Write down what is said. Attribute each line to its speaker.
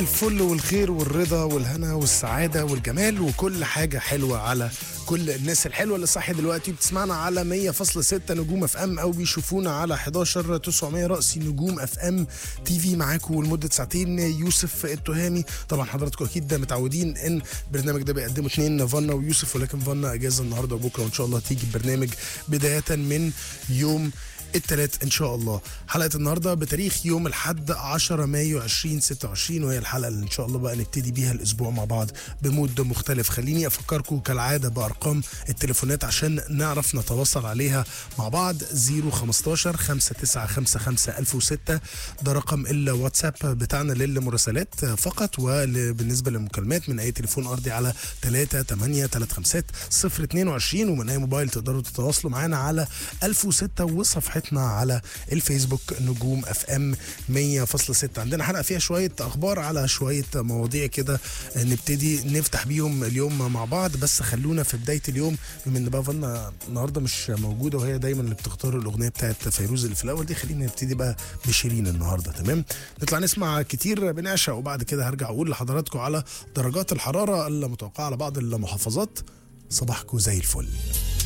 Speaker 1: الفل والخير والرضا والهنا والسعادة والجمال وكل حاجة حلوة على كل الناس الحلوة اللي صاحية دلوقتي بتسمعنا على 100.6 نجوم اف ام او بيشوفونا على 11 900 رأسي نجوم اف ام تي في معاكم لمدة ساعتين يوسف التهامي طبعا حضراتكم اكيد متعودين ان البرنامج ده بيقدمه اثنين فانا ويوسف ولكن فانا اجازة النهارده وبكره وان شاء الله تيجي البرنامج بداية من يوم الثلاث ان شاء الله حلقه النهارده بتاريخ يوم الاحد 10 مايو 2026 وهي الحلقه اللي ان شاء الله بقى نبتدي بيها الاسبوع مع بعض بمود مختلف خليني افكركم كالعاده بارقام التليفونات عشان نعرف نتواصل عليها مع بعض 015 5955 1006 ده رقم الواتساب بتاعنا للمراسلات فقط وبالنسبه للمكالمات من اي تليفون ارضي على 3 8 3 5 022 ومن اي موبايل تقدروا تتواصلوا معانا على 1006 وصفحتنا على الفيسبوك نجوم اف ام 100.6 عندنا حلقه فيها شويه اخبار على شويه مواضيع كده نبتدي نفتح بيهم اليوم مع بعض بس خلونا في بدايه اليوم بما ان بقى فانا النهارده مش موجوده وهي دايما اللي بتختار الاغنيه بتاعت فيروز اللي في الاول دي خلينا نبتدي بقى بشيرين النهارده تمام نطلع نسمع كتير بنعشق وبعد كده هرجع اقول لحضراتكم على درجات الحراره المتوقعه على بعض المحافظات صباحكم زي الفل